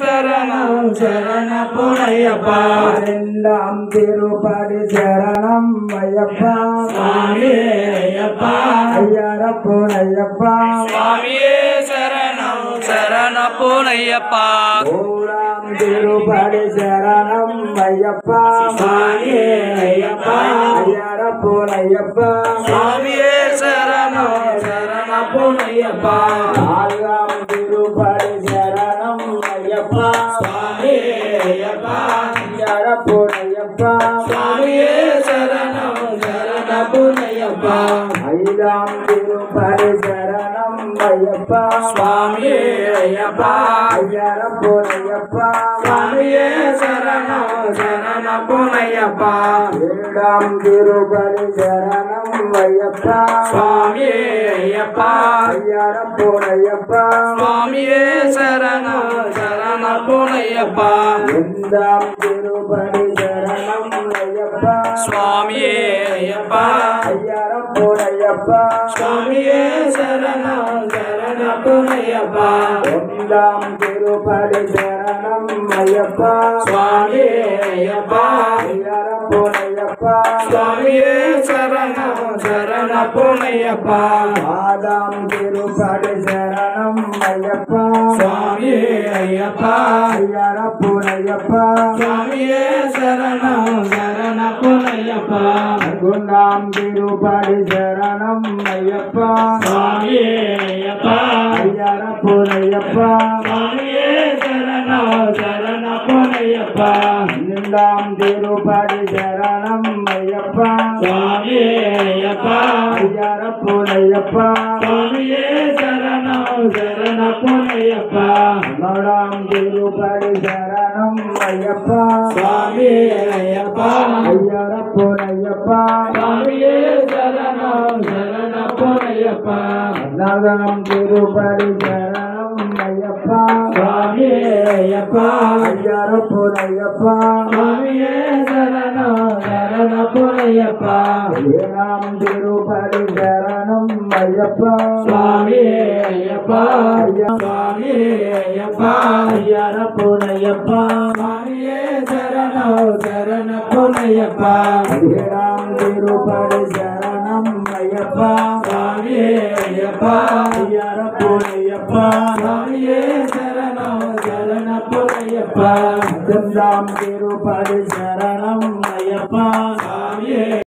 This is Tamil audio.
சரணம் சரண பொன்னையப்பா இரண்டாம் திருப்படி சரணம் ஐயப்பா சுவாமியே ஐயப்பா ஐயரப்பன் ஐயப்பா சுவாமியே சரணம் சரண பொன்னையப்பா மூணாம் திருப்படி சரணம் ஐயப்பா சுவாமியே ஐயப்பா ஐயரப்பன் ஐயப்பா சுவாமியே சரணம் சரண பொன்னையப்பா நான்காம் திருப்படி சரணம் ஐயப்பா சுவாமியே ஐயப்பா ஐயரப்பன் ஐயப்பா சுவாமியே சரணம் சரண பொன்னையப்பா ஐந்தாம் திருப்படி சரணம் ஐயப்பா சுவாமியே ஐயப்பா ஐயரப்பன் ஐயப்பா சுவாமியே சரணம் சரண பொன்னையப்பா ஏழாம் திருப்படி சரணம் ஐயப்பா சுவாமியே ஐயப்பா ஐயரப்பன் ஐயப்பா சுவாமியே சரணம் சரண பொன்னையப்பா எந்தாம் திருப்படி சரணம் ஐயப்பா சுவாமியே ஐயப்பா ஐயரப்பன் ஐயப்பா சுவாமியே சரணம் சரண பொன்னையப்பா ஒன்றாம் திருப்படி சரணம் ஐயப்பா சுவாமியே ஐயப்பா ஐயரப்பன் ஐயப்பா சுவாமியே சரணம் சரண பொன்னையப்பா ஆதாம் திருப்படி சரணம் ஐயப்பா சுவாமியே ஐயப்பா ஐயரப்பன் ஐயப்பா சுவாமியே சரணம் சரண பொன்னையப்பா குண்டாம் திருப்படி சரணம் ஐயப்பா சுவாமியே ஐயப்பா ஐயரப்பன் ஐயப்பா சுவாமியே சரணம் சரண பொன்னையப்பா இரண்டாம் திருப்படி சரணம் ஐயப்பா சுவாமியே ஐயப்பா ஐயரப்பன் ஐயப்பா சுவாமியே சரணம் சரண பொன்னையப்பா மூணாம் திருப்படி சரணம் ஐயப்பா சுவாமியே ஐயப்பா ஐயரப்பன் ஐயப்பா சுவாமியே சரணம் சரண பொன்னையப்பா நாதாம் திருப்படி சரணம் ஐயப்பா சுவாமியே ஐயப்பா ஐயரப்பன் ஐயப்பா சுவாமியே சரணம் சரண பொன்னையப்பா ஏழாம் திருப்படி சரணம் ஐயப்பா சுவாமியே ஐயப்பா சுவாமியே ஐயப்பா ஐயரப்பன் ஐயப்பா சுவாமியே சரணம் சரண பொன்னையப்பா ஏழாம் திருப்படி சரணம் ஐயப்பா சுவாமியே ஐயப்பா ஐயரப்பன் ஐயப்பா சுவாமியே சரணம் சரண பொன்னையப்பா ஐந்தாம் திருப்படி சரணம் ஐயப்பா சுவாமியே